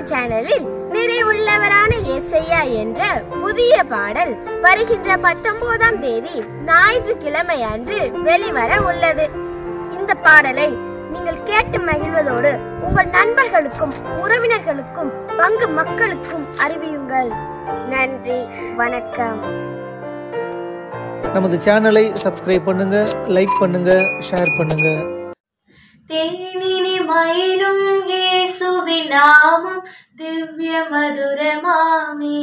சேனலில் நிறைவுள்ளவரான எஸ்ஐயா என்ற புதிய பாடல் வருகின்ற பத்தொன்பதாம் தேதி ஞாயிற்றுக்கிழமை அன்று வெளிவர உள்ளது இந்த பாடலை நீங்கள் கேட்டு மகிழ்வதோடு உங்கள் நண்பர்களுக்கும் உறவினர்களுக்கும் பங்கு மக்களுக்கும் அறிவியுங்கள் நன்றி வணக்கம் நமது சேனலை சப்ஸ்கிரைப் பண்ணுங்க லைக் பண்ணுங்க ஷேர் பண்ணுங்க தேனினி மயிலும் இயேசுவின் நாமம் திவ்ய மதுரமாமே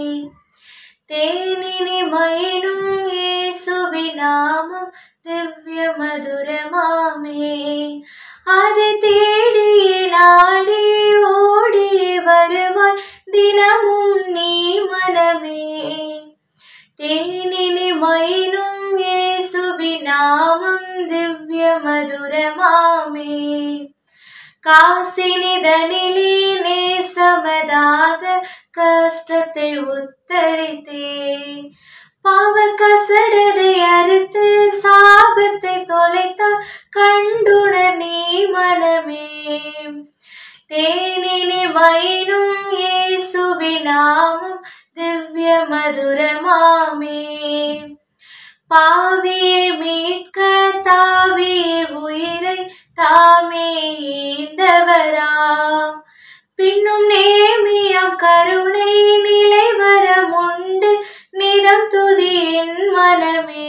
தேனினி மயிலும் இயேசுவின் நாமம் திவ்ய மதுரமாமே அதை தேடி நாடி ஓடி வருவாய் தினமும் நீ மனமே தேனினி மயிலும் இயேசுவின் நாமம் திவ்ய மதுரமாமே காசினிதனிலே நேசமதாக கஷ்டத்தை உத்தரித்தே பாவ கசடதை அறுத்து சாபத்தை தொலைத்தார் கண்டுண நீ மனமே தேனினி மயிலும் இயேசுவின் நாமம் திவ்ய மதுரமாமே பாவியை மீட்க தாவிய உயிரை தாமே ஈந்தவராம் பின்னும் நேமியம் கருணை நிலைவரம் உண்டு நிதம் துதி என் மனமே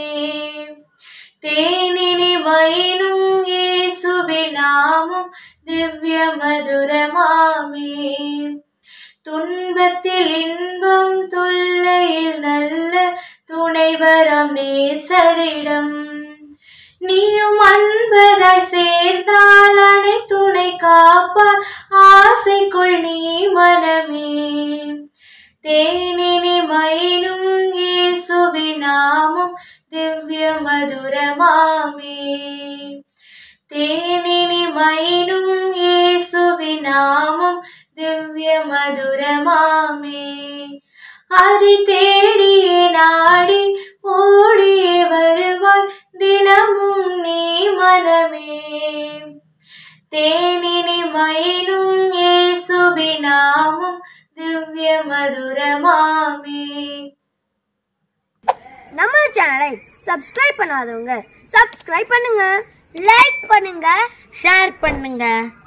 தேனினி மயிலும் இயேசுவின் நாமம் திவ்ய மதுரமாமே துன்பத்தில் இன்பம் தொல்லையில் நல்ல துணைவரம் நேசரிடம் நீயும் அன்பராய் சேர்ந்தால் அணை துணை காப்பார் ஆசைக்குள் நீ மனமே தேனினி மயிலும் இயேசுவின் நாமம் திவ்ய மதுரமாமே தேனினி மயிலும் இயேசுவின் நாமம் திவ்ய மதுரமாமே அதை தேடியே நாடி ஓடியே வருவாய் தினமும் நீ மனமே தேனினி மயிலும் இயேசுவின் நாமம் திவ்ய மதுரமாமே நம்ம சேனலை சப்ஸ்கிரைப் பண்ணாதவங்க சப்ஸ்கிரைப் பண்ணுங்க லைக் பண்ணுங்க ஷேர் பண்ணுங்க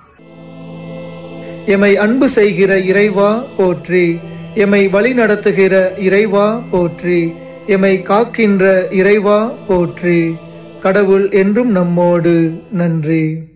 எமை அன்பு செய்கிற இறைவா போற்றி எமை வழி நடத்துகிற இறைவா போற்றி எமை காக்கின்ற இறைவா போற்றி கடவுள் என்றும் நம்மோடு நன்றி